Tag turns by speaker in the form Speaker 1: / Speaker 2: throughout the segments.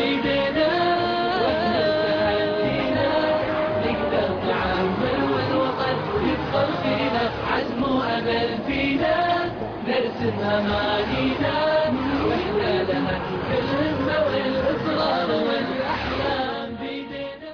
Speaker 1: بيدينا واحنا بتحدينا نقدر نعمر والوطن يفخر فينا عزم وامل فينا نرسم امانينا واحنا لها الهمه والاصرار والاحلام بيدينا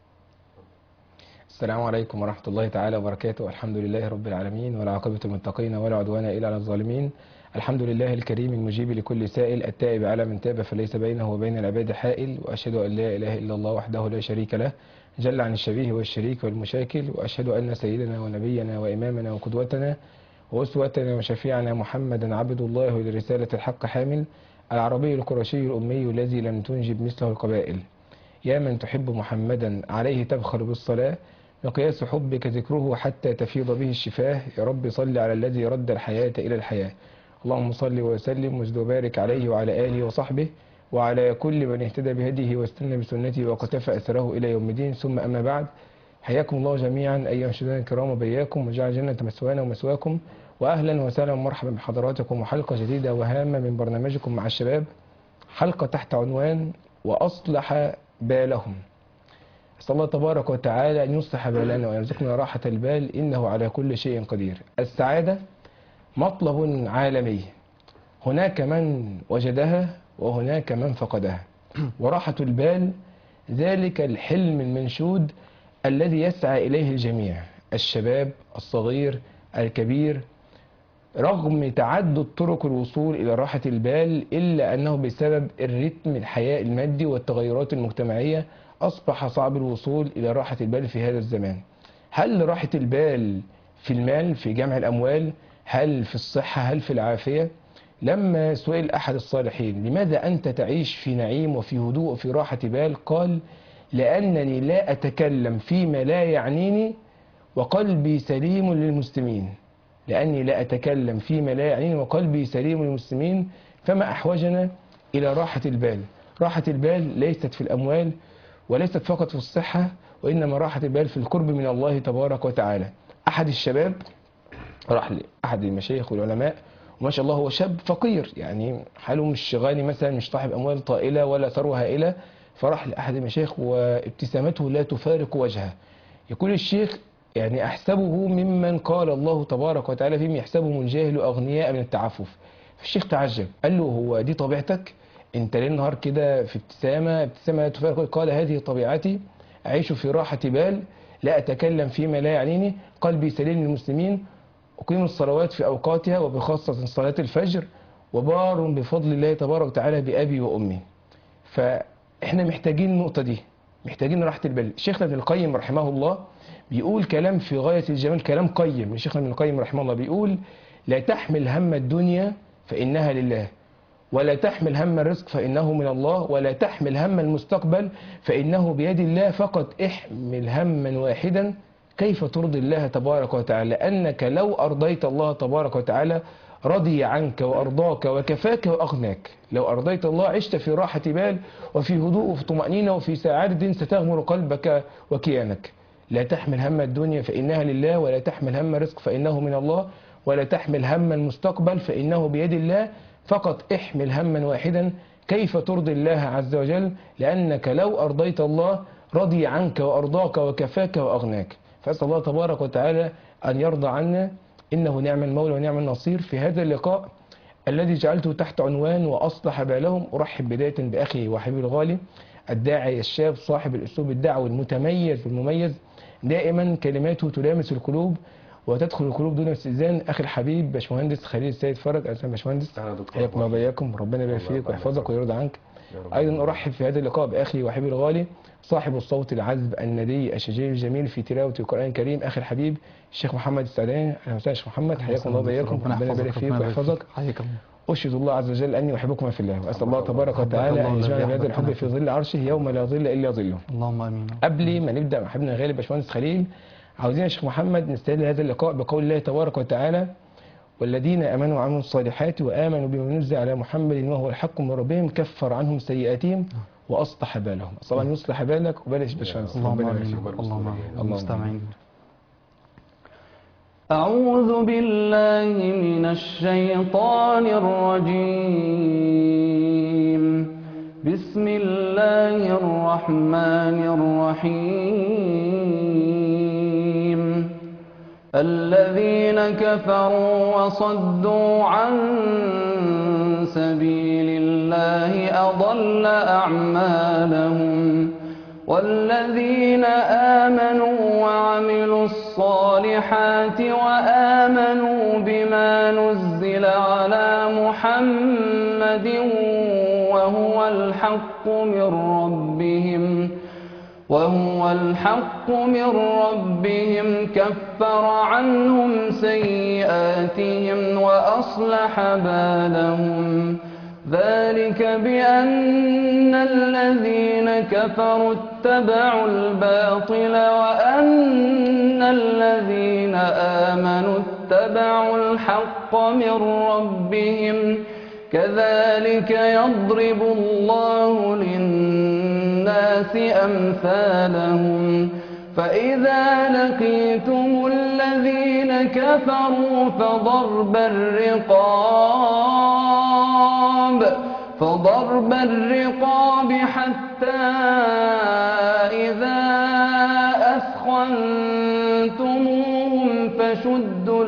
Speaker 2: السلام عليكم ورحمة الله تعالى وبركاته الحمد لله رب العالمين والعاقبة للمتقين ولا عدوان إلا على الظالمين الحمد لله الكريم المجيب لكل سائل التائب على من تاب فليس بينه وبين العباد حائل وأشهد أن لا إله إلا الله وحده لا شريك له جل عن الشبيه والشريك والمشاكل وأشهد أن سيدنا ونبينا وإمامنا وقدوتنا وأسوتنا وشفيعنا محمدا عبد الله لرسالة الحق حامل العربي القرشي الأمي الذي لم تنجب مثله القبائل يا من تحب محمدا عليه تبخل بالصلاة مقياس حبك ذكره حتى تفيض به الشفاه يا رب صل على الذي رد الحياة إلى الحياة اللهم صل وسلم وزد وبارك عليه وعلى آله وصحبه وعلى كل من اهتدى بهديه واستنى بسنته وقتفى أثره إلى يوم الدين ثم أما بعد حياكم الله جميعا أيها المشاهدين الكرام وبياكم وجعل جنة مسوانا ومسواكم وأهلا وسهلا ومرحبا بحضراتكم وحلقة جديدة وهامة من برنامجكم مع الشباب حلقة تحت عنوان وأصلح بالهم أسأل الله تبارك وتعالى أن يصلح بالنا ويرزقنا راحة البال إنه على كل شيء قدير السعادة مطلب عالمي هناك من وجدها وهناك من فقدها وراحة البال ذلك الحلم المنشود الذي يسعى إليه الجميع الشباب الصغير الكبير رغم تعدد طرق الوصول إلى راحة البال إلا أنه بسبب الرتم الحياة المادي والتغيرات المجتمعية أصبح صعب الوصول إلى راحة البال في هذا الزمان هل راحة البال في المال في جمع الأموال هل في الصحة هل في العافية لما سئل أحد الصالحين لماذا أنت تعيش في نعيم وفي هدوء وفي راحة بال قال لأنني لا أتكلم فيما لا يعنيني وقلبي سليم للمسلمين لأني لا أتكلم فيما لا يعنيني وقلبي سليم للمسلمين فما أحوجنا إلى راحة البال راحة البال ليست في الأموال وليست فقط في الصحة وإنما راحة البال في القرب من الله تبارك وتعالى أحد الشباب راح لأحد المشايخ والعلماء وما شاء الله هو شاب فقير يعني حاله مش غني مثلا مش صاحب أموال طائلة ولا ثروة هائلة فراح لأحد المشايخ وابتسامته لا تفارق وجهه يقول الشيخ يعني أحسبه ممن قال الله تبارك وتعالى فيهم يحسبهم الجاهل أغنياء من التعفف فالشيخ تعجب قال له هو دي طبيعتك انت ليل نهار كده في ابتسامة ابتسامة لا تفارق قال هذه طبيعتي أعيش في راحة بال لا أتكلم فيما لا يعنيني قلبي سليم للمسلمين أقيم الصلوات في أوقاتها وبخاصة صلاة الفجر وبار بفضل الله تبارك وتعالى بأبي وأمي فإحنا محتاجين النقطة دي محتاجين راحة البال شيخنا ابن القيم رحمه الله بيقول كلام في غاية الجمال كلام قيم من شيخنا ابن القيم رحمه الله بيقول لا تحمل هم الدنيا فإنها لله ولا تحمل هم الرزق فإنه من الله ولا تحمل هم المستقبل فإنه بيد الله فقط احمل هما واحدا كيف ترضي الله تبارك وتعالى لأنك لو أرضيت الله تبارك وتعالى رضي عنك وأرضاك وكفاك وأغناك لو أرضيت الله عشت في راحة بال وفي هدوء وفي طمأنينة وفي سعادة ستغمر قلبك وكيانك لا تحمل هم الدنيا فإنها لله ولا تحمل هم الرزق فإنه من الله ولا تحمل هم المستقبل فإنه بيد الله فقط احمل هما واحدا كيف ترضي الله عز وجل لأنك لو أرضيت الله رضي عنك وأرضاك وكفاك وأغناك فأسأل الله تبارك وتعالى أن يرضى عنا إنه نعم المولى ونعم النصير في هذا اللقاء الذي جعلته تحت عنوان وأصلح بالهم أرحب بداية بأخي وحبيبي الغالي الداعي الشاب صاحب الأسلوب الدعوي المتميز والمميز دائما كلماته تلامس القلوب وتدخل القلوب دون استئذان اخي الحبيب باشمهندس خليل السيد فرج اهلا باشمهندس
Speaker 3: أهلا دكتور.
Speaker 2: حياكم الله وبياكم ربنا يبارك فيك ويحفظك ويرضى عنك
Speaker 3: يا رب.
Speaker 2: ايضا ارحب في هذا اللقاء باخي وحبيبي الغالي صاحب الصوت العذب الندي الشجيع الجميل في تلاوه القران الكريم اخي الحبيب الشيخ محمد السعداني اهلا وسهلا شيخ محمد حياكم الله وبياكم ربنا يبارك فيك ويحفظك
Speaker 4: حياك الله
Speaker 2: أشهد الله عز وجل أني أحبكم في الله وأسأل الله تبارك
Speaker 4: حبك
Speaker 2: وتعالى
Speaker 4: الله
Speaker 2: أن
Speaker 4: الذي
Speaker 2: يجمعنا بهذا
Speaker 4: أحببتنا
Speaker 2: الحب في
Speaker 4: فيه.
Speaker 2: ظل عرشه يوم لا ظل إلا ظله
Speaker 4: اللهم امين
Speaker 2: قبل ما نبدا مع حبيبنا الغالي باشمهندس خليل عاوزين يا شيخ محمد نستهل هذا اللقاء بقول الله تبارك وتعالى والذين امنوا وعملوا الصالحات وامنوا بما نزل على محمد وهو الحق من ربهم كفر عنهم سيئاتهم واصلح بالهم اصلا ان يصلح بالك وبلاش باشمهندس
Speaker 4: اللهم
Speaker 2: ربنا
Speaker 4: امين
Speaker 2: يبارك فيك.
Speaker 4: اللهم امين
Speaker 2: اللهم
Speaker 4: المستمعين أعوذ بالله من الشيطان الرجيم بسم الله الرحمن الرحيم الذين كفروا وصدوا عن سبيل الله أضل أعمالهم والذين آمنوا وعملوا الصالحات وآمنوا بما نزل على محمد وهو الحق من ربهم وهو الحق من ربهم كفر عنهم سيئاتهم وأصلح بالهم ذلك بأن الذين كفروا اتبعوا الباطل وأن الذين آمنوا اتبعوا الحق من ربهم كذلك يضرب الله للناس أمثالهم فإذا لقيتم الذين كفروا فضرب الرقاب فضرب الرقاب حتى إذا أثخنتموهم فشدوا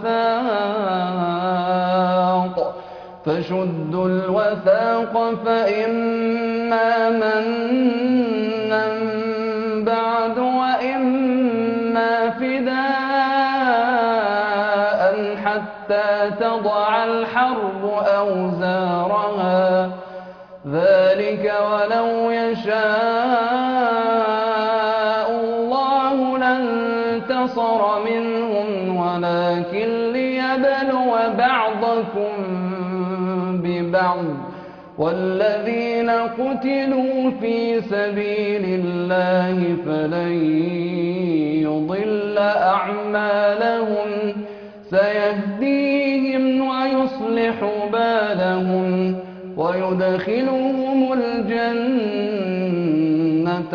Speaker 4: الوثاق فشدوا الوثاق فإما منا بعد وإما فداء حتى تضع الحرب أوزارها ذلك ولو يشاء الله لانتصر منهم ولكن ليبلو بعضكم ببعض والذين قتلوا في سبيل الله فلن يضل أعمالهم سيهديهم ويصلح بالهم ويدخلهم الجنة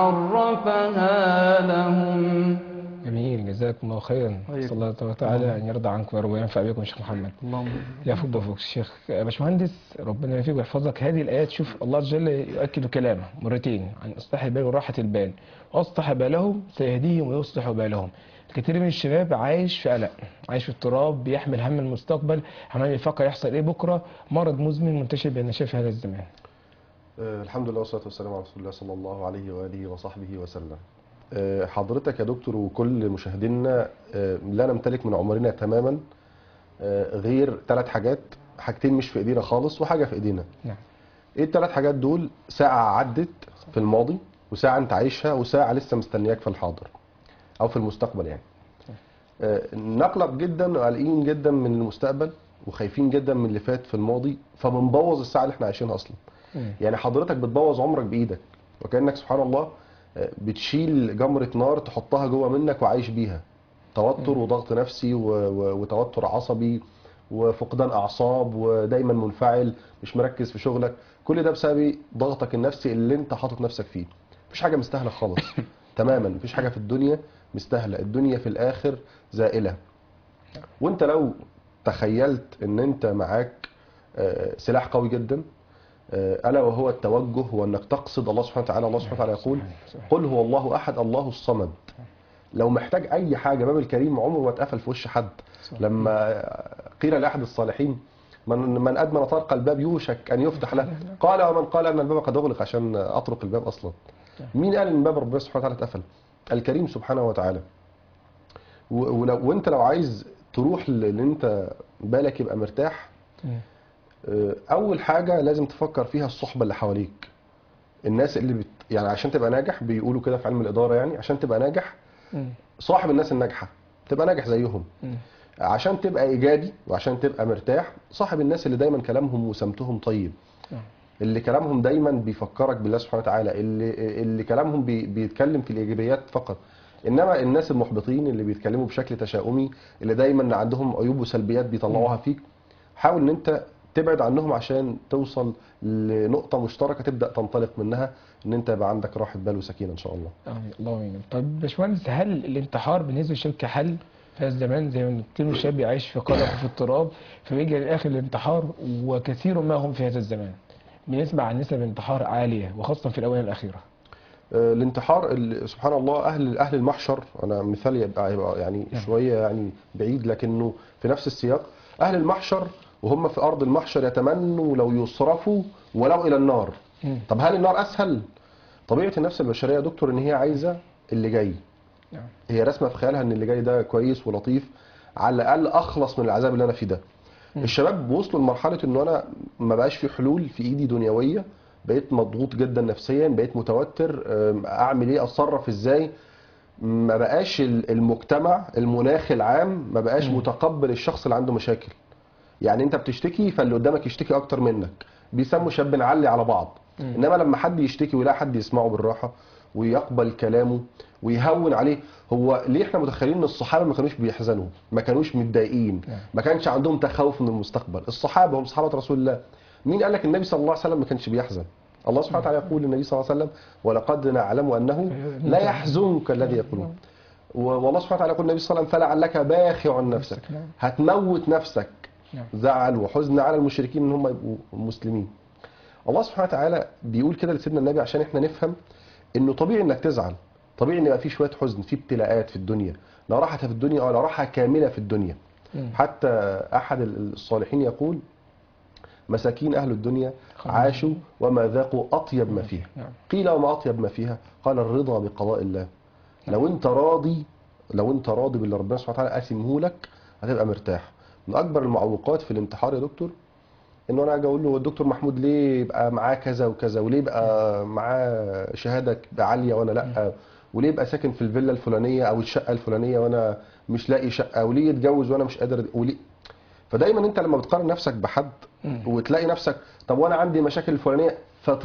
Speaker 4: عرفها لهم
Speaker 2: جميل جزاكم الله خيرا
Speaker 4: طيب.
Speaker 2: صلى الله تبارك وتعالى ان يرضى عنكم يا رب وينفع بكم يا شيخ محمد
Speaker 4: اللهم
Speaker 2: لا فوق فوق الشيخ يا باشمهندس ربنا يفيك ويحفظك هذه الايات شوف الله عز وجل يؤكد كلامه مرتين عن اصلاح البال وراحه البال واصلح بالهم سيهديهم ويصلح بالهم كتير من الشباب عايش في قلق عايش في اضطراب بيحمل هم المستقبل عمال يفكر يحصل ايه بكره مرض مزمن منتشر بين الشباب في هذا الزمان
Speaker 3: آه، الحمد لله والصلاة والسلام على رسول الله صلى الله عليه وآله وصحبه وسلم آه، حضرتك يا دكتور وكل مشاهدينا آه، لا نمتلك من عمرنا تماما آه، غير ثلاث حاجات حاجتين مش في ايدينا خالص وحاجة في ايدينا
Speaker 2: نعم
Speaker 3: ايه الثلاث حاجات دول ساعة عدت في الماضي وساعة انت عايشها وساعة لسه مستنياك في الحاضر او في المستقبل يعني آه، نقلق جدا وقلقين جدا من المستقبل وخايفين جدا من اللي فات في الماضي فبنبوظ الساعة اللي احنا عايشينها اصلا
Speaker 2: مم.
Speaker 3: يعني حضرتك بتبوظ عمرك بايدك وكانك سبحان الله آه، بتشيل جمرة نار تحطها جوه منك وعايش بيها توتر وضغط نفسي و... و... وتوتر عصبي وفقدان اعصاب ودايما منفعل مش مركز في شغلك كل ده بسبب ضغطك النفسي اللي انت حاطط نفسك فيه مفيش حاجه مستاهله خالص تماما مفيش حاجه في الدنيا مستاهله الدنيا في الاخر زائله وانت لو تخيلت ان انت معاك آه، سلاح قوي جدا آه، الا وهو التوجه وانك تقصد الله سبحانه وتعالى الله سبحانه وتعالى يقول قل هو الله احد الله الصمد لو محتاج اي حاجه باب الكريم عمره ما اتقفل في وش حد لما قيل لاحد الصالحين من من ادمن طرق الباب يوشك ان يفتح له قال ومن قال ان الباب قد اغلق عشان اطرق الباب اصلا مين قال ان باب ربنا سبحانه وتعالى اتقفل الكريم سبحانه وتعالى و- ولو وانت لو عايز تروح لان انت بالك يبقى مرتاح
Speaker 2: مم.
Speaker 3: آه، اول حاجه لازم تفكر فيها الصحبه اللي حواليك الناس اللي بت... يعني عشان تبقى ناجح بيقولوا كده في علم الاداره يعني عشان تبقى ناجح
Speaker 2: مم.
Speaker 3: صاحب الناس الناجحه تبقى ناجح زيهم
Speaker 2: مم.
Speaker 3: عشان تبقى ايجابي وعشان تبقى مرتاح صاحب الناس اللي دايما كلامهم وسمتهم طيب
Speaker 2: نعم.
Speaker 3: اللي كلامهم دايما بيفكرك بالله سبحانه وتعالى اللي اللي كلامهم بي بيتكلم في الايجابيات فقط انما الناس المحبطين اللي بيتكلموا بشكل تشاؤمي اللي دايما عندهم عيوب وسلبيات بيطلعوها فيك حاول ان انت تبعد عنهم عشان توصل لنقطة مشتركة تبدأ تنطلق منها ان انت يبقى عندك راحة بال وسكينة ان شاء الله
Speaker 2: آمين اللهم امين طيب باشمهندس هل الانتحار بالنسبه للشباب كحل في هذا الزمان زي ما كتير من الشباب يعيش في قلق وفي اضطراب فبيجي للاخر الانتحار وكثير ما هم في هذا الزمان بنسمع عن نسب انتحار عاليه وخاصه في الاونه الاخيره
Speaker 3: آه، الانتحار ال- سبحان الله اهل اهل المحشر انا مثال يبقى يبقى يعني
Speaker 2: نعم.
Speaker 3: شويه يعني بعيد لكنه في نفس السياق اهل المحشر وهم في ارض المحشر يتمنوا لو يصرفوا ولو الى النار
Speaker 2: مم.
Speaker 3: طب هل النار اسهل طبيعه النفس البشريه يا دكتور ان هي عايزه اللي جاي
Speaker 2: نعم.
Speaker 3: هي رسمه في خيالها ان اللي جاي ده كويس ولطيف على الاقل اخلص من العذاب اللي انا فيه ده الشباب وصلوا لمرحله انه انا ما بقاش في حلول في ايدي دنيويه بقيت مضغوط جدا نفسيا بقيت متوتر أم، اعمل ايه اتصرف ازاي ما بقاش ال- المجتمع المناخ العام ما بقاش متقبل الشخص اللي عنده مشاكل يعني انت بتشتكي فاللي قدامك يشتكي اكتر منك بيسموا شاب نعلي على بعض انما لما حد يشتكي ويلاقي حد يسمعه بالراحه ويقبل كلامه ويهون عليه هو ليه احنا متخيلين ان الصحابه ما كانوش بيحزنوا ما كانوش متضايقين
Speaker 2: نعم.
Speaker 3: ما كانش عندهم تخوف من المستقبل الصحابه هم صحابه رسول الله مين قال لك النبي صلى الله عليه وسلم ما كانش بيحزن الله سبحانه وتعالى يقول للنبي صلى الله عليه وسلم ولقد نعلم انه لا يحزنك الذي يقولون و- والله سبحانه وتعالى يقول النبي صلى الله عليه وسلم فلعلك باخع نفسك
Speaker 2: نعم.
Speaker 3: هتموت نفسك
Speaker 2: نعم.
Speaker 3: زعل وحزن على المشركين ان هم يبقوا مسلمين الله سبحانه وتعالى بيقول كده لسيدنا النبي عشان احنا نفهم انه طبيعي انك تزعل طبيعي ان يبقى في شويه حزن في ابتلاءات في الدنيا لا راحه في الدنيا ولا راحه كامله في الدنيا
Speaker 2: مم.
Speaker 3: حتى احد الصالحين يقول مساكين اهل الدنيا عاشوا وما ذاقوا اطيب ما فيها
Speaker 2: نعم.
Speaker 3: قيل وما اطيب ما فيها قال الرضا بقضاء الله لو انت راضي لو انت راضي باللي ربنا سبحانه وتعالى قاسمه لك هتبقى مرتاح من اكبر المعوقات في الانتحار يا دكتور انه انا اجي اقول له الدكتور محمود ليه يبقى معاه كذا وكذا وليه يبقى معاه شهاده عاليه وانا لا وليه يبقى ساكن في الفيلا الفلانيه او الشقه الفلانيه وانا مش لاقي شقه وليه يتجوز وانا مش قادر وليه فدايما انت لما بتقارن نفسك بحد
Speaker 2: مم.
Speaker 3: وتلاقي نفسك طب وانا عندي مشاكل الفلانيه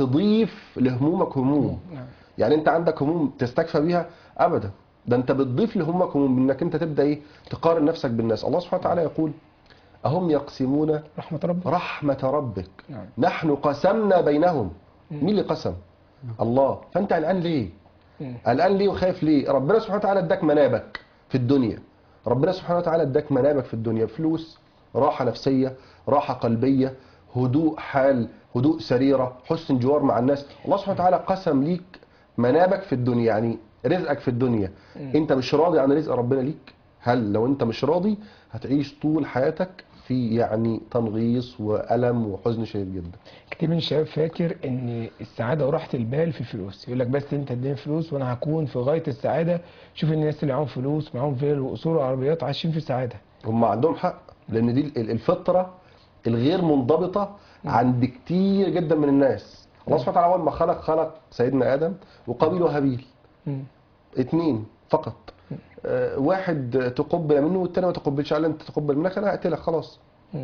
Speaker 3: فتضيف لهمومك هموم
Speaker 2: نعم.
Speaker 3: يعني انت عندك هموم تستكفى بيها ابدا ده انت بتضيف لهمك هموم انك انت تبدا ايه تقارن نفسك بالناس الله سبحانه وتعالى يقول اهم يقسمون
Speaker 2: رحمه ربك
Speaker 3: رحمه ربك
Speaker 2: نعم.
Speaker 3: نحن قسمنا بينهم مين اللي قسم الله فانت قلقان ليه
Speaker 2: مم.
Speaker 3: قلقان ليه وخايف ليه ربنا سبحانه وتعالى اداك منابك في الدنيا ربنا سبحانه وتعالى اداك منابك في الدنيا فلوس راحه نفسيه راحه قلبيه هدوء حال هدوء سريره حسن جوار مع الناس الله سبحانه وتعالى قسم ليك منابك في الدنيا يعني رزقك في الدنيا انت مش راضي عن رزق ربنا ليك هل لو انت مش راضي هتعيش طول حياتك في يعني تنغيص والم وحزن شديد جدا
Speaker 2: كتير من الشباب فاكر ان السعاده وراحه البال في الفلوس يقول لك بس انت اديني فلوس وانا هكون في غايه السعاده شوف الناس اللي معاهم فلوس معاهم فيل وقصور وعربيات عايشين في سعاده
Speaker 3: هم عندهم حق لان دي ال- الفطره الغير منضبطه عند كتير جدا من الناس الله سبحانه وتعالى اول ما خلق خلق سيدنا ادم وقابيل وهابيل
Speaker 2: مم.
Speaker 3: اتنين فقط آه، واحد تقبل منه والتاني ما تقبلش قال انت تقبل منك انا هقتلك خلاص
Speaker 2: مم.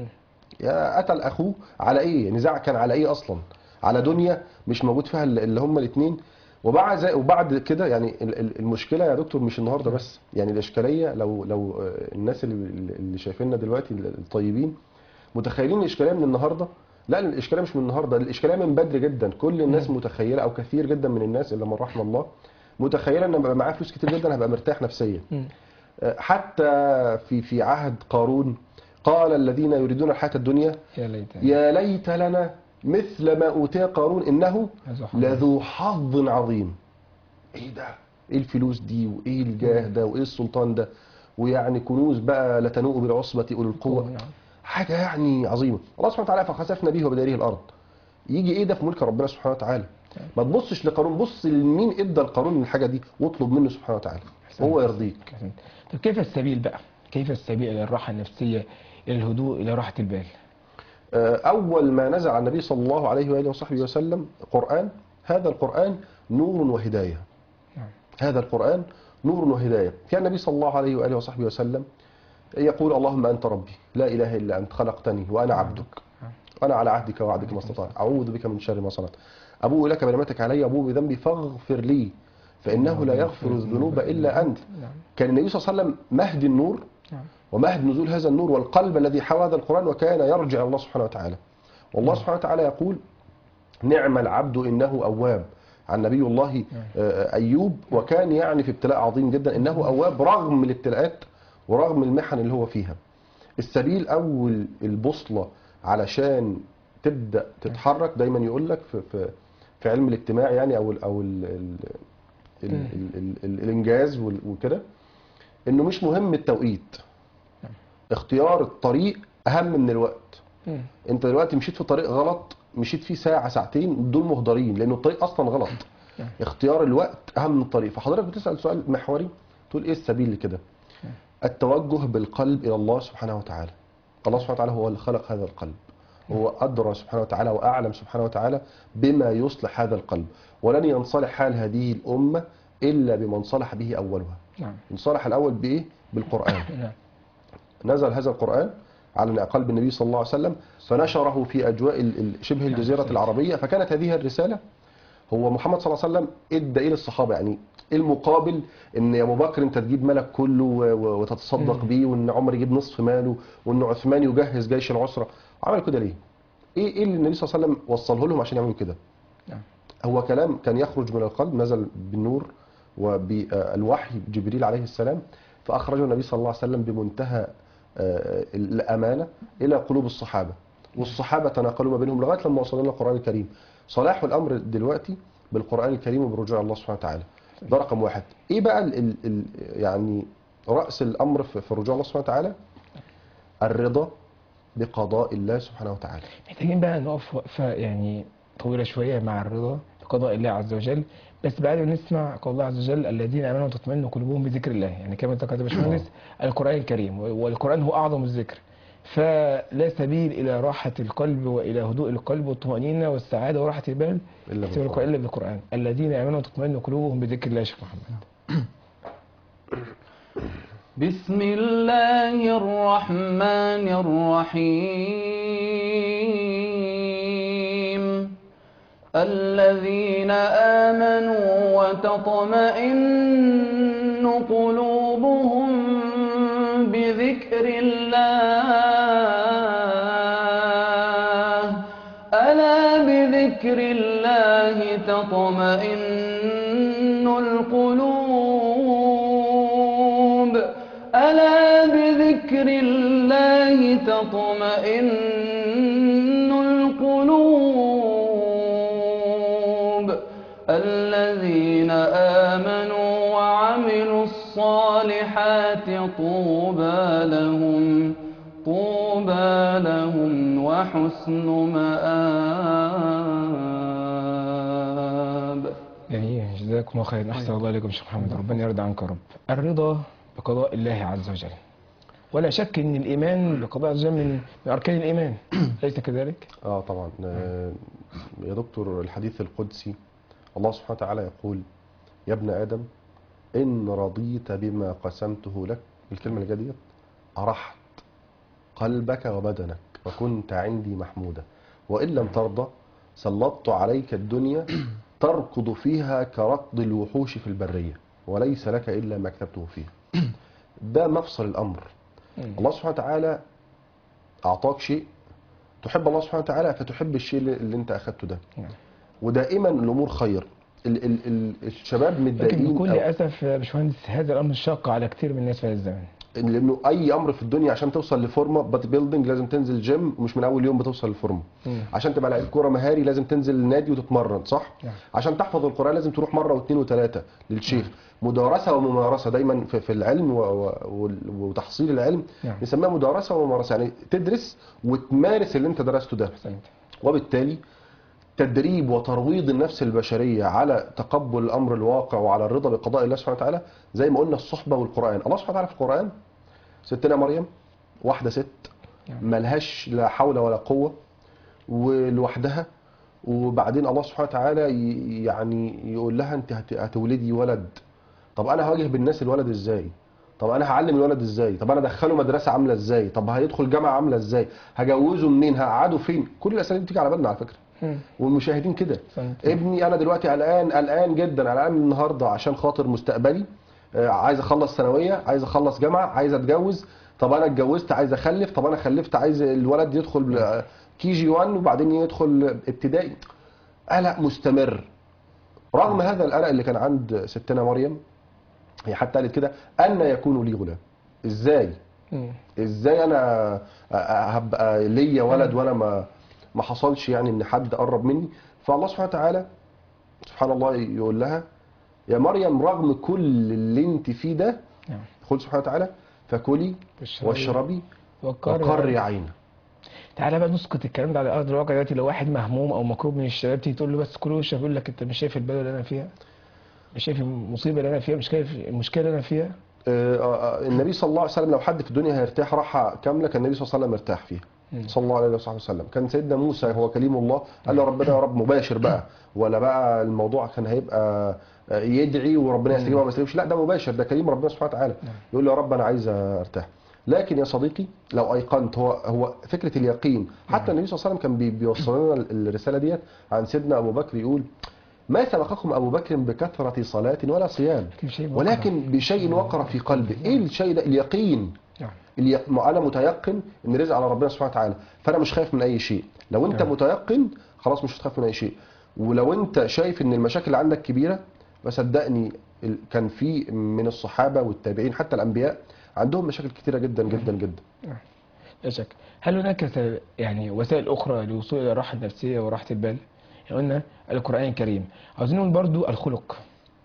Speaker 3: يا قتل اخوه على ايه نزاع كان على ايه اصلا على دنيا مش موجود فيها ال- اللي هم الاثنين وبعد زي وبعد كده يعني ال- ال- المشكله يا دكتور مش النهارده بس يعني الاشكاليه لو لو آه، الناس اللي اللي شايفيننا دلوقتي ال- الطيبين متخيلين الاشكاليه من النهارده لا الاشكاليه مش من النهارده الاشكاليه من بدري جدا كل الناس متخيله او كثير جدا من الناس الا من رحم الله متخيله ان بقى معاه فلوس كتير جدا هبقى مرتاح نفسيا
Speaker 2: مم.
Speaker 3: حتى في في عهد قارون قال الذين يريدون الحياه الدنيا
Speaker 2: يا ليت
Speaker 3: يا ليت لنا مثل ما اوتي قارون انه
Speaker 2: هذا حظ.
Speaker 3: لذو حظ عظيم ايه ده ايه الفلوس دي وايه الجاه ده وايه السلطان ده ويعني كنوز بقى لا تنوء بالعصبه اولي القوه
Speaker 2: نعم.
Speaker 3: حاجه يعني عظيمه الله سبحانه وتعالى فخسفنا به وبداره الارض يجي ايه ده في ملك ربنا سبحانه وتعالى ما تبصش لقارون بص لمين ادى لقارون الحاجه دي واطلب منه سبحانه وتعالى هو يرضيك
Speaker 2: أحسنت. طب كيف السبيل بقى كيف السبيل الى الراحه النفسيه الى الهدوء الى راحه البال
Speaker 3: أول ما نزل على النبي صلى الله عليه وآله وصحبه وسلم قرآن هذا القرآن نور وهداية
Speaker 2: نعم.
Speaker 3: هذا القرآن نور وهداية كان النبي صلى الله عليه وآله وصحبه وسلم يقول اللهم أنت ربي لا إله إلا أنت خلقتني وأنا عبدك وأنا على عهدك ووعدك ما استطعت أعوذ بك من شر ما صنعت أبوء لك بنعمتك علي أبوء بذنبي فاغفر لي فإنه لا يغفر الذنوب إلا أنت
Speaker 2: نعم
Speaker 3: كان النبي صلى الله عليه وسلم مهد النور
Speaker 2: نعم
Speaker 3: ومهد نزول هذا النور والقلب الذي حوى هذا القرآن وكان يرجع إلى الله سبحانه وتعالى والله سبحانه وتعالى يقول نعم العبد إنه أواب عن نبي الله آه، أيوب وكان يعني في ابتلاء عظيم جدا إنه أواب رغم الابتلاءات ورغم المحن اللي هو فيها السبيل أول البوصلة علشان تبدا تتحرك دايما يقول لك في في في علم الاجتماع يعني او ال او ال ال ال ال ال ال الانجاز وال- وكده انه مش مهم التوقيت اختيار الطريق اهم من الوقت
Speaker 2: مم.
Speaker 3: انت دلوقتي مشيت في طريق غلط مشيت فيه ساعه ساعتين دول مهدرين لان الطريق اصلا غلط اختيار الوقت اهم من الطريق فحضرتك بتسال سؤال محوري تقول ايه السبيل لكده التوجه بالقلب الى الله سبحانه وتعالى الله سبحانه وتعالى هو اللي خلق هذا القلب هو أدرى سبحانه وتعالى وأعلم سبحانه وتعالى بما يصلح هذا القلب ولن ينصلح حال هذه الأمة إلا بمن صلح به أولها
Speaker 2: نعم
Speaker 3: انصلح الأول بإيه؟ بالقرآن
Speaker 2: نعم
Speaker 3: نزل هذا القرآن على قلب النبي صلى الله عليه وسلم فنشره في أجواء ال- ال- شبه الجزيرة العربية فكانت هذه الرسالة هو محمد صلى الله عليه وسلم ادى ايه للصحابه يعني ايه المقابل ان يا ابو بكر انت تجيب مالك كله و- و- وتتصدق بيه وان عمر يجيب نصف ماله وان عثمان يجهز جيش العسره عمل كده ليه؟ ايه ايه اللي النبي صلى الله عليه وسلم وصله لهم عشان يعملوا كده؟
Speaker 2: نعم.
Speaker 3: هو كلام كان يخرج من القلب نزل بالنور وبالوحي جبريل عليه السلام فاخرجه النبي صلى الله عليه وسلم بمنتهى آه، الامانه الى قلوب الصحابه والصحابه تناقلوا ما بينهم لغايه لما وصلنا للقران الكريم صلاح الامر دلوقتي بالقران الكريم وبرجوع الله سبحانه وتعالى ده رقم واحد ايه بقى ال ال ال يعني راس الامر في في رجوع الله سبحانه وتعالى الرضا بقضاء الله سبحانه وتعالى
Speaker 2: محتاجين بقى نقف وقفة يعني طويلة شوية مع الرضا بقضاء الله عز وجل بس بعد ما نسمع قول الله عز وجل الذين امنوا وتطمئن قلوبهم بذكر الله يعني كما ذكرت يا باشمهندس القران الكريم والقران هو اعظم الذكر فلا سبيل الى راحه القلب والى هدوء القلب والطمانينه والسعاده وراحه البال
Speaker 3: إلا
Speaker 2: سوى
Speaker 3: بالقرآن.
Speaker 2: الا بالقران الذين امنوا وتطمئن قلوبهم بذكر الله يا شيخ محمد
Speaker 4: بسم الله الرحمن الرحيم الذين آمنوا وتطمئن قلوبهم بذكر الله ألا بذكر الله تطمئن القلوب ألا بذكر الله تطمئن القلوب الذين آمنوا وعملوا الصالحات طوبى لهم طوبى لهم وحسن مآب
Speaker 2: جميل جزاكم الله خير احسن الله اليكم شيخ محمد ربنا يرضى عنك يا رب الرضا بقضاء الله عز وجل ولا شك ان الايمان بقضاء عز وجل من من اركان الايمان اليس كذلك
Speaker 3: اه طبعا آه، يا دكتور الحديث القدسي الله سبحانه وتعالى يقول يا ابن ادم ان رضيت بما قسمته لك الكلمه اللي جايه ديت ارحت قلبك وبدنك وكنت عندي محمودا وان لم ترضى سلطت عليك الدنيا تركض فيها كركض الوحوش في البريه وليس لك الا ما كتبته فيها ده مفصل الامر الله سبحانه وتعالى اعطاك شيء تحب الله سبحانه وتعالى فتحب الشيء اللي اللي انت اخدته ده
Speaker 2: نعم.
Speaker 3: ودائما الامور خير ال ال ال الشباب
Speaker 2: لكن
Speaker 3: متضايقين
Speaker 2: بكل
Speaker 3: أو-
Speaker 2: اسف يا باشمهندس هذا الامر شاق على كثير من الناس في هذا الزمن
Speaker 3: لانه اي امر في الدنيا عشان توصل لفورمه بادي بيلدينج لازم تنزل جيم ومش من اول يوم بتوصل لفورمه
Speaker 2: مم.
Speaker 3: عشان تبقى لعيب كوره مهاري لازم تنزل النادي وتتمرن صح
Speaker 2: نعم.
Speaker 3: عشان تحفظ القران لازم تروح مره واثنين وثلاثه للشيخ مدارسه وممارسه دايما في, في العلم و- و- وال- وتحصيل العلم
Speaker 2: نعم.
Speaker 3: نسميها مدارسه وممارسه يعني تدرس وتمارس اللي انت درسته ده
Speaker 2: احسنت
Speaker 3: وبالتالي تدريب وترويض النفس البشرية على تقبل الأمر الواقع وعلى الرضا بقضاء الله سبحانه وتعالى زي ما قلنا الصحبة والقرآن الله سبحانه وتعالى في القرآن ستنا مريم واحدة ست
Speaker 2: نعم.
Speaker 3: ملهاش لا حول ولا قوة ولوحدها وبعدين الله سبحانه وتعالى ي- يعني يقول لها انت هت- هتولدي ولد طب انا هواجه بالناس الولد ازاي طب انا هعلم الولد ازاي طب انا ادخله مدرسه عامله ازاي طب هيدخل جامعه عامله ازاي هجوزه منين هقعده فين كل الاسئله دي بتيجي على بالنا على فكره
Speaker 2: مم.
Speaker 3: والمشاهدين كده
Speaker 2: أحسنت.
Speaker 3: ابني انا دلوقتي قلقان قلقان جدا قلقان من النهارده عشان خاطر مستقبلي آه، عايز اخلص ثانويه عايز اخلص جامعه عايز اتجوز طب انا اتجوزت عايز اخلف طب انا خلفت عايز الولد يدخل كي جي 1 وبعدين يدخل ابتدائي قلق مستمر رغم هذا القلق اللي كان عند ستنا مريم هي حتى قالت كده ان يكون لي غلام ازاي
Speaker 2: مم.
Speaker 3: ازاي انا أ- أ- هبقى ليا ولد وانا ما ما حصلش يعني ان حد قرب مني فالله سبحانه وتعالى سبحان الله يقول لها يا مريم رغم كل اللي انت فيه ده
Speaker 2: نعم.
Speaker 3: يقول سبحانه وتعالى فكلي
Speaker 2: واشربي
Speaker 3: واشربي
Speaker 2: وقري
Speaker 3: وقري عينه
Speaker 2: تعالى بقى نسقط الكلام ده على ارض الواقع دلوقتي لو واحد مهموم او مكروب من الشباب تيجي تقول له بس كل وشك يقول لك انت مش شايف البلوه اللي انا فيها مش شايف المصيبه اللي انا فيها مش شايف المشكله اللي انا فيها
Speaker 3: آه، آه، النبي صلى الله عليه وسلم لو حد في الدنيا هيرتاح راحه كامله كان النبي صلى الله عليه وسلم مرتاح فيها صلى الله عليه وصحبه وسلم كان سيدنا موسى هو كليم الله قال له ربنا يا رب مباشر بقى ولا بقى الموضوع كان هيبقى آه، يدعي وربنا يستجيب او ما يستجيبش لا ده مباشر ده كليم ربنا سبحانه وتعالى يقول له يا رب انا عايز ارتاح لكن يا صديقي لو ايقنت هو هو فكره اليقين حتى النبي صلى الله عليه وسلم كان بي- بيوصل لنا الرساله ديت عن سيدنا ابو بكر يقول ما سبقكم ابو بكر بكثره صلاه ولا صيام
Speaker 2: لكن شيء وقر.
Speaker 3: ولكن بشيء وقر في قلبه ايه الشيء ده اليقين
Speaker 2: نعم
Speaker 3: الي- ما انا متيقن ان رزق على ربنا سبحانه وتعالى فانا مش خايف من اي شيء لو انت
Speaker 2: نعم.
Speaker 3: متيقن خلاص مش هتخاف من اي شيء ولو انت شايف ان المشاكل اللي عندك كبيره فصدقني ال- كان في من الصحابه والتابعين حتى الانبياء عندهم مشاكل كتيره جدا جدا جدا
Speaker 2: لا شك هل هناك س- يعني وسائل اخرى للوصول الى الراحه النفسيه وراحه البال يعني قلنا القران الكريم عاوزين نقول برضو الخلق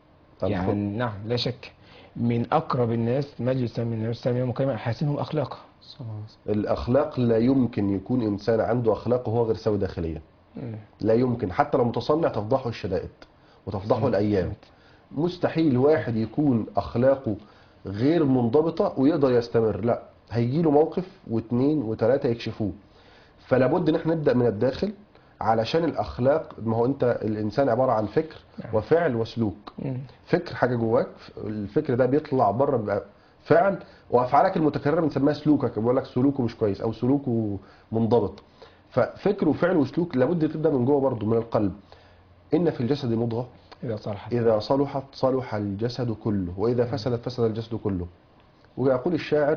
Speaker 2: يعني نعم لا شك من اقرب الناس مجلسا من النبي صلى الله عليه وسلم يوم القيامه احاسنهم اخلاقا
Speaker 4: صلى الله عليه وسلم.
Speaker 3: الاخلاق لا يمكن يكون انسان عنده اخلاق وهو غير سوي داخليا
Speaker 2: مم.
Speaker 3: لا يمكن حتى لو متصنع تفضحه الشدائد وتفضحه الايام مستحيل واحد يكون اخلاقه غير منضبطه ويقدر يستمر لا هيجي له موقف واثنين وثلاثه يكشفوه فلا بد ان احنا نبدا من الداخل علشان الاخلاق ما هو انت الانسان عباره عن فكر وفعل وسلوك
Speaker 2: مم.
Speaker 3: فكر حاجه جواك الفكر ده بيطلع بره بيبقى فعل وافعالك المتكرره بنسميها سلوكك بيقول لك سلوكه مش كويس او سلوكه منضبط ففكر وفعل وسلوك لابد تبدا من جوه برضه من القلب ان في الجسد مضغه
Speaker 2: اذا صلحت
Speaker 3: اذا صلحت صلح الجسد كله واذا فسدت فسد الجسد كله ويقول الشاعر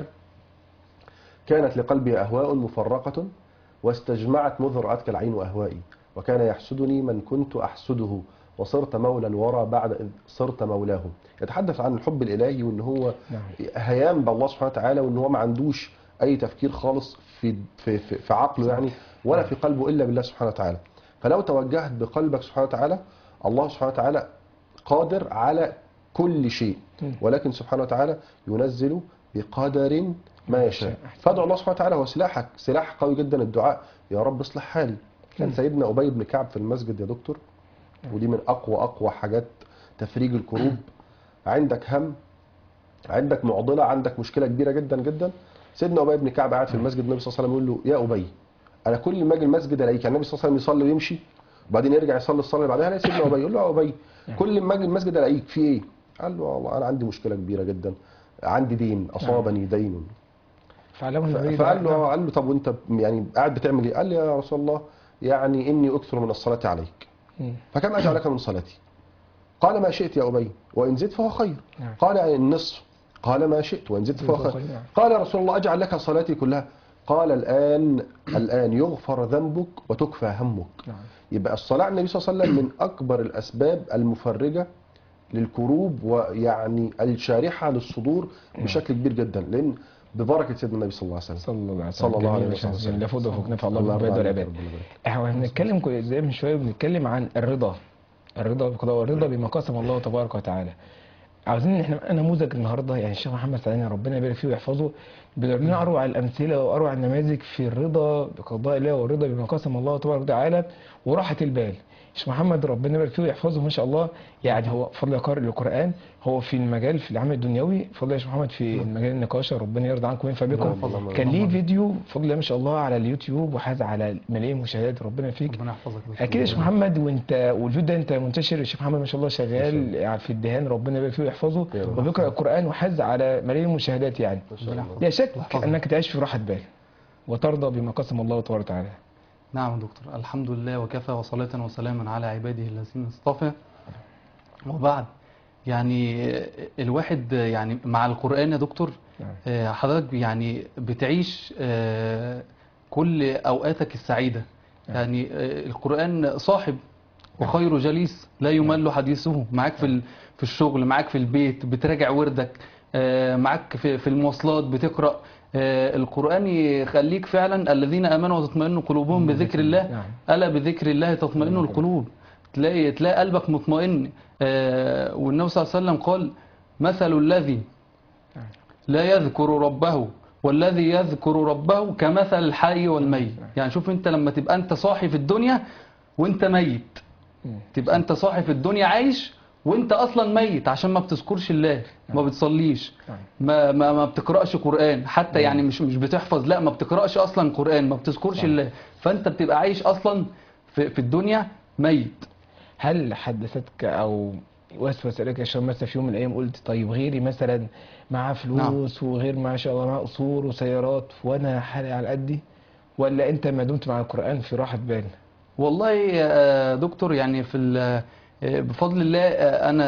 Speaker 3: كانت لقلبي اهواء مفرقه واستجمعت مذ رأتك العين اهوائي وكان يحسدني من كنت احسده وصرت مولى الورى بعد إذ صرت مولاه يتحدث عن الحب الالهي وان هو
Speaker 2: نعم
Speaker 3: هيام بالله سبحانه وتعالى وان هو ما عندوش اي تفكير خالص في في في, في عقله يعني ولا في قلبه الا بالله سبحانه وتعالى فلو توجهت بقلبك سبحانه وتعالى الله سبحانه وتعالى قادر على كل شيء ولكن سبحانه وتعالى ينزل بقدر ما يشاء فادعو الله سبحانه وتعالى هو سلاحك سلاح قوي جدا الدعاء يا رب اصلح حالي كان سيدنا ابي بن كعب في المسجد يا دكتور ودي من اقوى اقوى حاجات تفريج الكروب عندك هم عندك معضله عندك مشكله كبيره جدا جدا سيدنا ابي بن كعب قاعد في المسجد النبي صلى الله عليه وسلم يقول له يا ابي انا كل ما اجي المسجد الاقيك يعني النبي صلى الله عليه وسلم يصلي ويمشي وبعدين يرجع يصلي الصلاه اللي بعدها الاقي سيدنا ابي يقول له يا ابي كل ما اجي المسجد الاقيك في ايه؟ قال له والله انا عندي مشكله كبيره جدا عندي دين اصابني دين
Speaker 2: فعلمه
Speaker 3: ف-
Speaker 2: النبي
Speaker 3: فقال
Speaker 2: ده-
Speaker 3: له قال له طب وانت يعني قاعد بتعمل ايه؟ قال لي يا رسول الله يعني اني اكثر من الصلاه عليك
Speaker 2: مم.
Speaker 3: فكم اجعل لك من صلاتي؟ قال ما شئت يا ابي وان زدت فهو خير
Speaker 2: نعم.
Speaker 3: قال يعني النصف قال ما شئت وان زدت فهو
Speaker 2: فهو
Speaker 3: خير
Speaker 2: خير، نعم.
Speaker 3: قال يا رسول الله اجعل لك صلاتي كلها قال الان الان يغفر ذنبك وتكفى همك
Speaker 2: نعم
Speaker 3: يبقى الصلاه على النبي صلى الله عليه وسلم من اكبر الاسباب المفرجه للكروب ويعني الشارحه للصدور بشكل كبير جدا لان ببركه سيدنا النبي صلى الله عليه وسلم
Speaker 2: صلى الله عليه وسلم
Speaker 3: صلى الله عليه
Speaker 2: جميل
Speaker 3: وسلم.
Speaker 2: وسلم. لا فوضى فوق نفع الله
Speaker 3: الله
Speaker 2: بالعباد
Speaker 3: يرضى
Speaker 2: والعباد
Speaker 3: عليك، ربنا يبارك.
Speaker 2: احنا بنتكلم كو- زي من شويه بنتكلم عن الرضا الرضا بالقضاء والرضا بما قسم الله تبارك وتعالى عاوزين احنا نموذج النهارده يعني الشيخ محمد سعيد ربنا يبارك فيه ويحفظه بيضرب لنا اروع الامثله واروع النماذج في الرضا بقضاء الله والرضا بما قسم الله تبارك وتعالى وراحه البال الشيخ محمد ربنا يبارك فيه ويحفظه ما شاء الله يعني هو فضل قارئ للقران هو في المجال في العمل الدنيوي فضل يا شيخ محمد في المجال النقاشه ربنا يرضى عنكم وينفع بكم
Speaker 3: اللهم
Speaker 2: كان ليه فيديو بفضل الله ما شاء الله على اليوتيوب وحاز على ملايين مشاهدات ربنا فيك
Speaker 4: ربنا يحفظك يا دكتور.
Speaker 2: اكيد يا شيخ محمد وانت والفيديو ده انت منتشر الشيخ محمد ما شاء الله شغال يعني في الدهان ربنا يبارك فيه ويحفظه
Speaker 3: يا رب.
Speaker 2: وبيقرا القران وحز على ملايين المشاهدات يعني
Speaker 3: ما شاء الله
Speaker 2: لا شك
Speaker 4: يحفظك.
Speaker 2: انك تعيش في راحه بال وترضى بما قسم الله تبارك وتعالى
Speaker 4: نعم يا دكتور الحمد لله وكفى وصلاة وسلاما على عباده الذين اصطفى وبعد يعني الواحد يعني مع القرآن يا دكتور
Speaker 2: نعم.
Speaker 4: آه، حضرتك يعني بتعيش آه، كل أوقاتك السعيدة يعني آه، القرآن صاحب وخير جليس لا يمل حديثه معاك في ال- في الشغل معاك في البيت بتراجع وردك آه، معاك في في المواصلات بتقرأ آه، القرآن يخليك فعلا الذين آمنوا وتطمئن قلوبهم بذكر الله
Speaker 2: نعم.
Speaker 4: ألا بذكر الله تطمئن القلوب تلاقي تلاقي قلبك مطمئن آه، والنبي صلى الله عليه وسلم قال مثل الذي لا يذكر ربه والذي يذكر ربه كمثل الحي والميت يعني شوف انت لما تبقى انت صاحي في الدنيا وانت ميت تبقى انت صاحي في الدنيا عايش وانت اصلا ميت عشان ما بتذكرش الله ما بتصليش
Speaker 2: نعم.
Speaker 4: ما ما ما بتقراش قران حتى يعني مش مش بتحفظ لا ما بتقراش اصلا قران ما بتذكرش الله فانت بتبقى عايش اصلا في في الدنيا ميت
Speaker 2: هل حدثتك او وسوس اليك يا شباب مثلا في يوم من الايام قلت طيب غيري مثلا معاه فلوس وغير ما شاء الله معاه قصور وسيارات وانا حالي على قدي ولا انت ما دمت مع القران في راحه بال
Speaker 4: والله يا دكتور يعني في ال- بفضل الله انا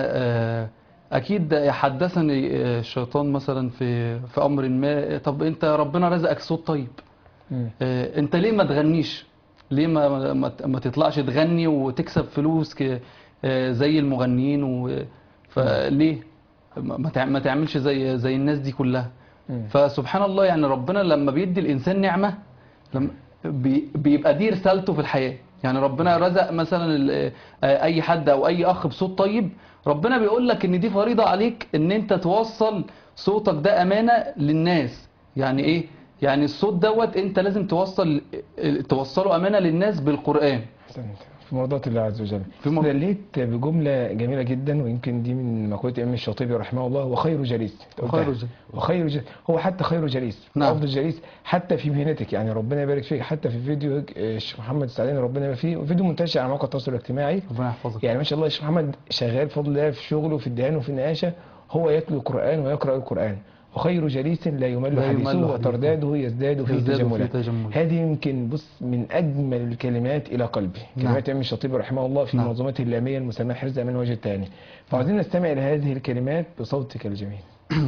Speaker 4: اكيد حدثني الشيطان مثلا في في امر ما طب انت ربنا رزقك صوت طيب
Speaker 2: مم.
Speaker 4: انت ليه ما تغنيش ليه ما ما ما تطلعش تغني وتكسب فلوس ك- زي المغنيين و- فليه ما ما تع- ما تعملش زي زي الناس دي كلها
Speaker 2: مم.
Speaker 4: فسبحان الله يعني ربنا لما بيدي الانسان نعمه لما بي- بيبقى دي رسالته في الحياه يعني ربنا رزق مثلا ال- آه، اي حد او اي اخ بصوت طيب ربنا بيقول لك ان دي فريضه عليك ان انت توصل صوتك ده امانه للناس يعني ايه يعني الصوت دوت انت لازم توصل توصله امانه للناس بالقران
Speaker 2: احسنت في مرضات الله عز وجل
Speaker 4: في مر-
Speaker 2: استدليت بجمله جميله جدا ويمكن دي من مقوله ابن الشاطبي رحمه الله وخير جليس
Speaker 4: وخير جليس.
Speaker 2: وخير جليس هو حتى خير جليس
Speaker 4: نعم.
Speaker 2: افضل جليس حتى في مهنتك يعني ربنا يبارك فيك حتى في فيديو آه، الشيخ محمد السعداني ربنا يبارك فيه فيديو منتشر على مواقع التواصل الاجتماعي
Speaker 4: ربنا يحفظك
Speaker 2: يعني ما شاء الله الشيخ محمد شغال بفضل الله في شغله وفي الدهان وفي النقاشه هو يتلو القران ويقرا القران وخير جليس لا يمل
Speaker 4: لا يمل
Speaker 2: حديثه
Speaker 4: حديثه.
Speaker 2: وترداده يزداد فيه
Speaker 4: يزداد فيه
Speaker 2: تجملا
Speaker 4: تجملا.
Speaker 2: هذه يمكن بص من اجمل الكلمات الى قلبي
Speaker 4: نعم.
Speaker 2: كلمات ابن الشاطبي رحمه الله في
Speaker 4: نعم.
Speaker 2: منظومته اللاميه المسماه حرز من وجه الثاني فعاوزين نستمع الى هذه الكلمات بصوتك الجميل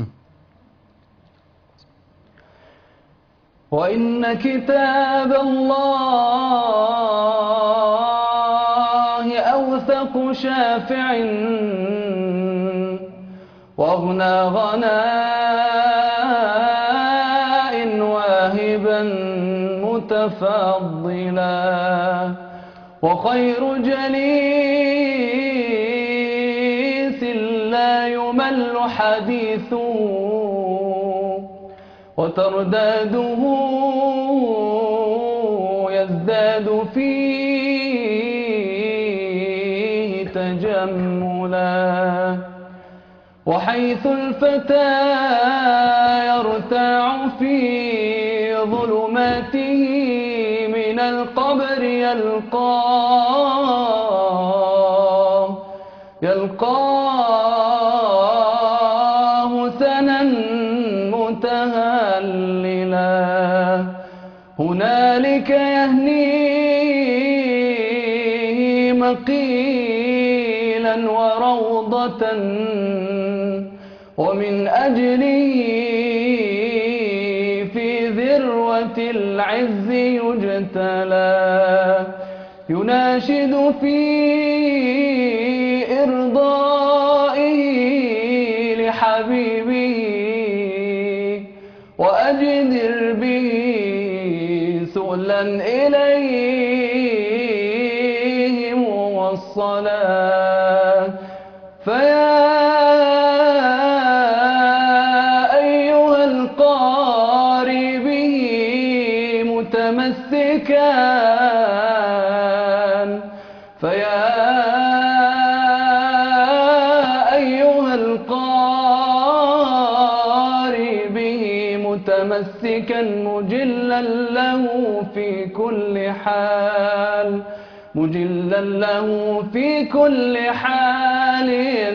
Speaker 4: وإن كتاب الله أوثق شافع وأغنى غناء واهبا متفضلا وخير جليس لا يمل حديثه وترداده يزداد فيه تجملا وحيث الفتى يرتاع في ظلماته من القبر يلقاه يلقاه سنا متهللا هنالك يهنيه مقيلا وروضة ومن أجله في ذروة العز يجتلى يناشد في إرضائه لحبيبه وأجدر به سؤلا إليه موصلا فيا أيها القاري به متمسكا فيا أيها القاري به متمسكا مجلا له في كل حال مجلا له في كل حال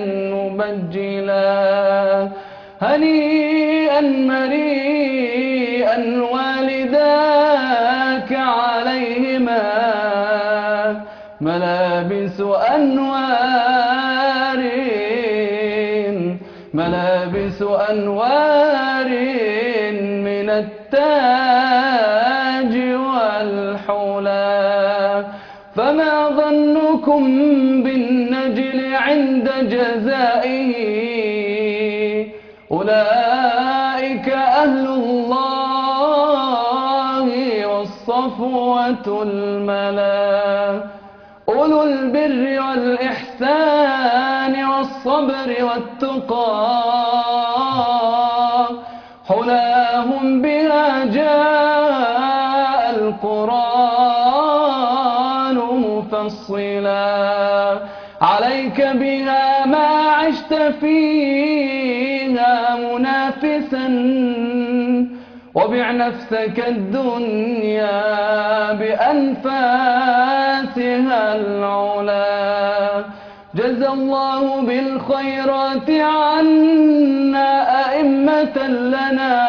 Speaker 4: مبجلا هنيئا مريئا والداك عليهما ملابس أنوار ملابس أنوار من التاج والحلا فما ظنكم بالنجل عند جزائه أولئك أهل الله قوة الملا أولو البر والإحسان والصبر والتقى حلاهم بها جاء القرآن مفصلا عليك بها ما عشت فيها منافسا وبع نفسك الدنيا بأنفاسها العلا جزى الله بالخيرات عنا أئمة لنا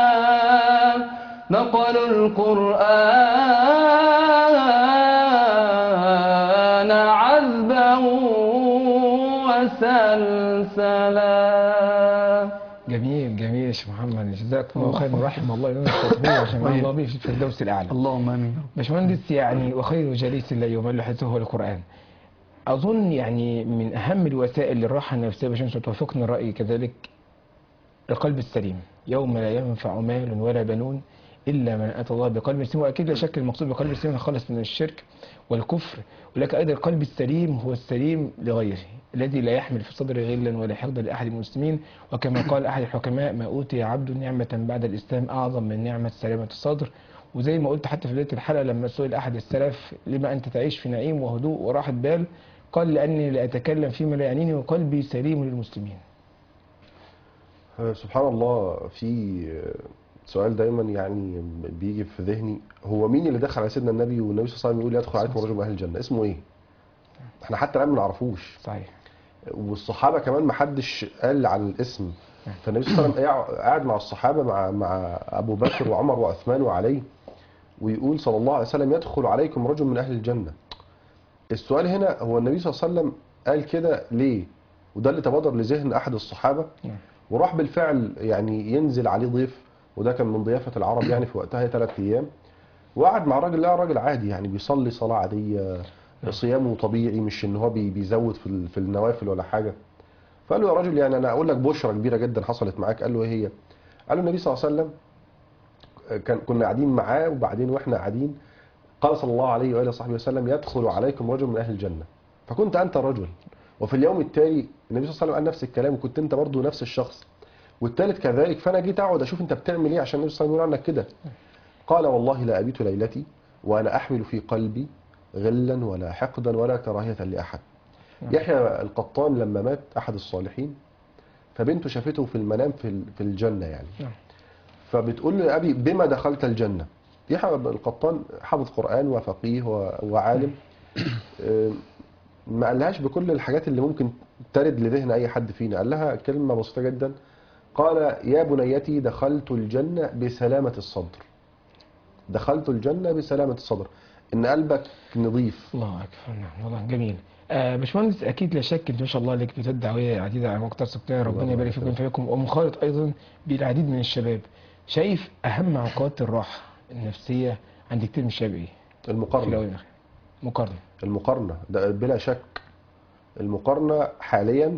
Speaker 4: نقلوا القرآن عذبا وسلسلا
Speaker 2: جميل جميل يا شيخ محمد جزاكم الله خيرا ورحم الله ينور التطبيق عشان الله به في الفردوس الاعلى
Speaker 4: اللهم امين
Speaker 2: باشمهندس يعني وخير جليس لا يمل حديثه هو القرآن أظن يعني من أهم الوسائل للراحة النفسية باشمهندس توافقني الرأي كذلك القلب السليم يوم لا ينفع مال ولا بنون إلا من أتى الله بقلب سليم وأكيد لا شك المقصود بقلب السليم خالص من الشرك والكفر ولكن أيضا القلب السليم هو السليم لغيره الذي لا يحمل في صدره غلا ولا حقدا لأحد المسلمين وكما قال أحد الحكماء ما أوتي عبد نعمة بعد الإسلام أعظم من نعمة سلامة الصدر وزي ما قلت حتى في بداية الحلقة لما سئل أحد السلف لما أنت تعيش في نعيم وهدوء وراحة بال قال لأني لا أتكلم فيما لا يعنيني وقلبي سليم للمسلمين
Speaker 3: آه، سبحان الله في آه، سؤال دايما يعني بيجي في ذهني هو مين اللي دخل على سيدنا النبي والنبي صلى الله عليه وسلم يقول يدخل عليكم رجل من اهل الجنه اسمه ايه احنا حتى الان ما نعرفوش
Speaker 2: صحيح
Speaker 3: والصحابه كمان ما حدش قال عن الاسم فالنبي صلى الله عليه وسلم قاع- قاعد مع الصحابه مع مع ابو بكر وعمر وعثمان وعلي ويقول صلى الله عليه وسلم يدخل عليكم رجل من اهل الجنه السؤال هنا هو النبي صلى الله عليه وسلم قال كده ليه وده اللي تبادر لذهن احد الصحابه
Speaker 2: نعم.
Speaker 3: وراح بالفعل يعني ينزل عليه ضيف وده كان من ضيافه العرب يعني في وقتها ثلاث ايام وقعد مع الراجل لا راجل عادي يعني بيصلي صلاه عاديه صيامه طبيعي مش ان هو بي- بيزود في ال- في النوافل ولا حاجه فقال له يا راجل يعني انا اقول لك بشرى كبيره جدا حصلت معاك قال له ايه هي قال له النبي صلى الله عليه وسلم كان كنا قاعدين معاه وبعدين واحنا قاعدين قال صلى الله عليه واله وصحبه وسلم يدخل عليكم رجل من اهل الجنه فكنت انت الرجل وفي اليوم التالي النبي صلى الله عليه وسلم قال نفس الكلام وكنت انت برضه نفس الشخص والثالث كذلك فانا جيت اقعد اشوف انت بتعمل ايه عشان النبي صلى الله عليه وسلم يقول عنك كده قال والله لا ابيت ليلتي وانا احمل في قلبي غلا ولا حقدا ولا كراهيه لاحد يحيى القطان لما مات احد الصالحين فبنته شافته في المنام في ال- في الجنه يعني
Speaker 2: نعم.
Speaker 3: فبتقول له يا ابي بما دخلت الجنه يحيى القطان حافظ قران وفقيه و- وعالم آه، ما قالهاش بكل الحاجات اللي ممكن ترد لذهن اي حد فينا قال لها كلمه بسيطه جدا قال يا بنيتي دخلت الجنه بسلامه الصدر دخلت الجنه بسلامه الصدر ان قلبك نظيف
Speaker 2: الله أكبر نعم والله جميل آه باشمهندس أكيد لا شك أنت ما شاء الله لك بيوتات دعوية عديدة على مقطع سكتها ربنا
Speaker 3: الله
Speaker 2: يبارك فيكم
Speaker 3: يبارك
Speaker 2: فيكم ومخالط أيضا بالعديد من الشباب شايف أهم عقبات الراحة النفسية عند كتير من الشباب إيه؟ في
Speaker 3: المقارنه
Speaker 2: الأول والآخر مقارنة
Speaker 3: المقارنة ده بلا شك المقارنة حاليا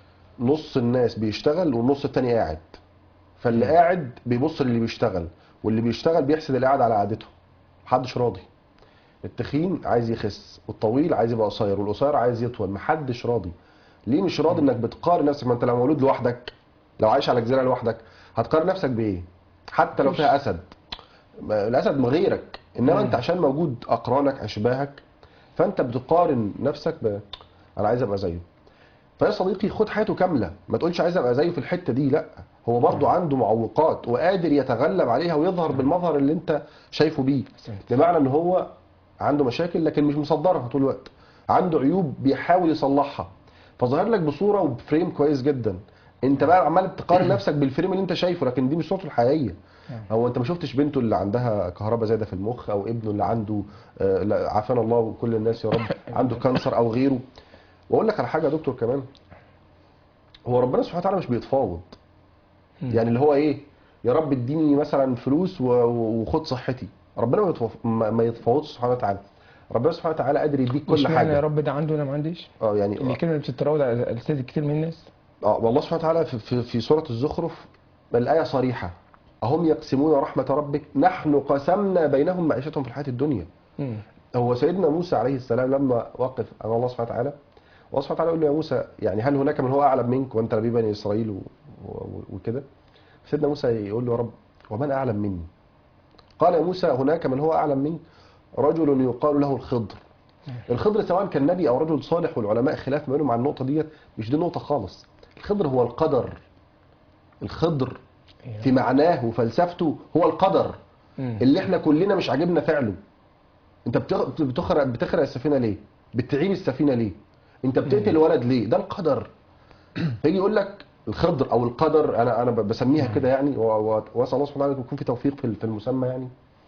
Speaker 3: نص الناس بيشتغل والنص التاني قاعد فاللي قاعد بيبص للي بيشتغل واللي بيشتغل بيحسد اللي قاعد على قعدته محدش راضي التخين عايز يخس والطويل عايز يبقى قصير والقصير عايز يطول محدش راضي ليه مش راضي انك بتقارن نفسك ما انت لو مولود لوحدك لو عايش على جزيره لوحدك هتقارن نفسك بايه حتى لو فيها اسد ما- الاسد من غيرك انما انت عشان موجود اقرانك اشباهك فانت بتقارن نفسك ب انا عايز ابقى زيه فيا صديقي خد حياته كامله ما تقولش عايز ابقى زيه في الحته دي لا هو برضه عنده معوقات وقادر يتغلب عليها ويظهر بالمظهر اللي انت شايفه بيه
Speaker 2: أحسنت.
Speaker 3: بمعنى ان هو عنده مشاكل لكن مش مصدرها طول الوقت عنده عيوب بيحاول يصلحها فظهر لك بصوره وبفريم كويس جدا انت بقى عمال تقارن نفسك بالفريم اللي انت شايفه لكن دي مش صورته الحقيقيه
Speaker 2: نعم.
Speaker 3: هو انت ما شفتش بنته اللي عندها كهرباء زايده في المخ او ابنه اللي عنده آه، لا، عافانا الله وكل الناس يا رب عنده كانسر او غيره واقول لك على حاجه يا دكتور كمان هو ربنا سبحانه وتعالى مش بيتفاوض
Speaker 2: مم.
Speaker 3: يعني اللي هو ايه يا رب اديني مثلا فلوس و- و- وخد صحتي ربنا ما يتفاوض- ما ما يتفاوضش سبحانه وتعالى ربنا سبحانه وتعالى قادر يديك
Speaker 2: مش
Speaker 3: كل
Speaker 2: معنى
Speaker 3: حاجه
Speaker 2: يا رب ده عنده وانا ما عنديش
Speaker 3: اه يعني
Speaker 2: الكلمه اللي بتتراود على لسان كتير من الناس
Speaker 3: اه والله سبحانه وتعالى في, في, في سوره الزخرف الايه صريحه اهم يقسمون رحمه ربك نحن قسمنا بينهم معيشتهم في الحياه الدنيا
Speaker 2: مم.
Speaker 3: هو سيدنا موسى عليه السلام لما وقف امام الله سبحانه وتعالى الله سبحانه وتعالى يقول له يا موسى يعني هل هناك من هو اعلم منك وانت نبي بني اسرائيل و- و- وكده سيدنا موسى يقول له يا رب ومن اعلم مني قال يا موسى هناك من هو اعلم منك رجل يقال له الخضر الخضر سواء كان نبي او رجل صالح والعلماء خلاف ما بينهم عن النقطه ديت مش دي نقطه خالص الخضر هو القدر الخضر في معناه وفلسفته هو القدر
Speaker 2: مم.
Speaker 3: اللي احنا كلنا مش عاجبنا فعله انت بتخ- بتخرق بتخرق السفينه ليه بتعيب السفينه ليه انت بتقتل ولد ليه ده القدر فيجي يقول لك الخضر او القدر انا انا بسميها كده يعني و- و- واسال الله سبحانه وتعالى يكون في توفيق في في المسمى يعني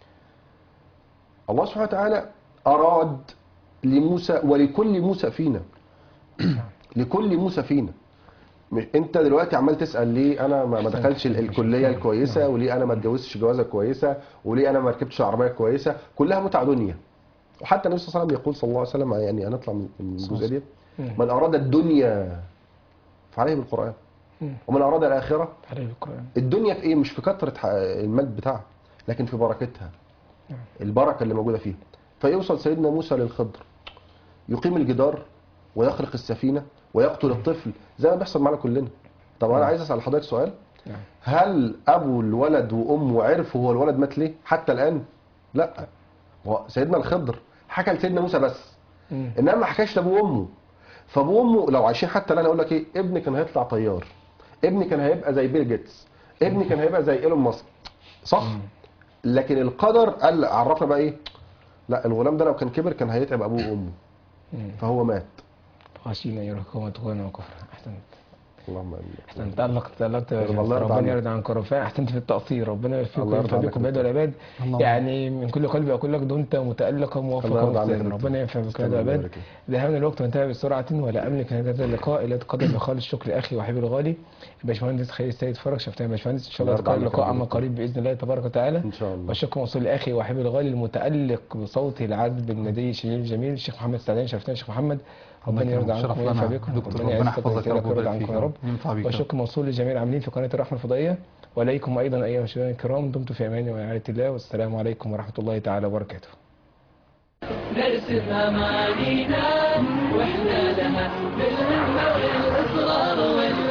Speaker 3: الله سبحانه وتعالى اراد لموسى ولكل موسى فينا لكل موسى فينا مش انت دلوقتي عمال تسال ليه انا ما ما دخلتش ال- الكليه الكويسه وليه انا ما اتجوزتش جوازه كويسه وليه انا ما ركبتش عربيه كويسه كلها متع دنيا وحتى النبي صلى الله عليه وسلم يقول صلى الله عليه وسلم يعني هنطلع من من الجزئيه دي من اراد الدنيا فعليه بالقران
Speaker 2: مم.
Speaker 3: ومن اراد الاخره
Speaker 2: عليه القرآن
Speaker 3: الدنيا في ايه مش في كثره ح- المال بتاعها لكن في بركتها البركه اللي موجوده فيها فيوصل سيدنا موسى للخضر يقيم الجدار ويخرق السفينه ويقتل الطفل زي ما بيحصل معانا كلنا طب انا عايز اسال حضرتك سؤال
Speaker 2: نعم.
Speaker 3: هل ابو الولد وامه عرفوا هو الولد مات ليه حتى الان لا هو سيدنا الخضر حكى لسيدنا موسى بس
Speaker 2: مم.
Speaker 3: انما ما حكاش لابوه وامه فابوه وامه لو عايشين حتى الان اقول لك ايه ابني كان هيطلع طيار ابني كان هيبقى زي بيل جيتس ابني كان هيبقى زي ايلون ماسك صح لكن القدر قال عرفنا بقى ايه لا الغلام ده لو كان كبر كان هيتعب ابوه وامه
Speaker 2: مم.
Speaker 3: فهو مات
Speaker 2: خاشين يرهقون طغيانا وكفرا احسنت
Speaker 3: اللهم امين
Speaker 2: احسنت تألق تألقت يا
Speaker 3: الله
Speaker 2: شيخ.
Speaker 3: يرضى
Speaker 2: ربنا
Speaker 3: عنك.
Speaker 2: يرضى عنك رفاع احسنت في التقصير ربنا يوفقكم
Speaker 3: الله يرضى
Speaker 2: وينفع
Speaker 3: عنك
Speaker 2: بكم
Speaker 3: يا
Speaker 2: بعيد والعباد
Speaker 4: اللهم
Speaker 2: يعني من كل قلبي اقول لك دمت متألقا
Speaker 3: الله
Speaker 2: موفقا
Speaker 3: يرضى عنك
Speaker 2: ومستعينا
Speaker 3: يا
Speaker 2: ربنا ينفع بكم بعيد
Speaker 3: الله
Speaker 2: والعباد
Speaker 3: يبارك فيك.
Speaker 2: ذهبنا الوقت وانتهى بسرعة ولا أملك أن هذا اللقاء إلا تقدم بخالص الشكر أخي وحبيبي الغالي الباشمهندس خالد السيد فرج شفتنا يا باشمهندس إن شاء الله
Speaker 3: الله يرضى
Speaker 2: تلقاء
Speaker 3: عنك
Speaker 2: اللقاء
Speaker 3: يا
Speaker 2: عما
Speaker 3: دكتور.
Speaker 2: قريب بإذن الله تبارك وتعالى
Speaker 3: ان شاء الله
Speaker 2: والشكر موصول لأخي وحبيبي الغالي المتألق بصوته العذب الندي الشجيع الجميل الشيخ محمد السعداني شرفتنا يا شيخ محمد ربنا يرضى
Speaker 4: شرف
Speaker 2: عنكم
Speaker 4: لنا
Speaker 2: وينفع بكم
Speaker 4: دكتور
Speaker 2: ربنا
Speaker 4: ربنا
Speaker 2: يعزك
Speaker 4: يحفظك يا رب
Speaker 2: ويسعدك ويرضى
Speaker 4: ويبارك
Speaker 2: عنكم
Speaker 4: فيك
Speaker 2: يا رب
Speaker 4: ينفع بيك يا رب.
Speaker 2: والشكر موصول لجميع العاملين في قناة الرحمة الفضائية وإليكم أيضا أيها المشاهدين الكرام دمتم في أمان ورعاية الله والسلام عليكم ورحمة الله تعالى وبركاته
Speaker 1: نرسم أمانينا وإحنا لها بالهمة والإصرار والإصرار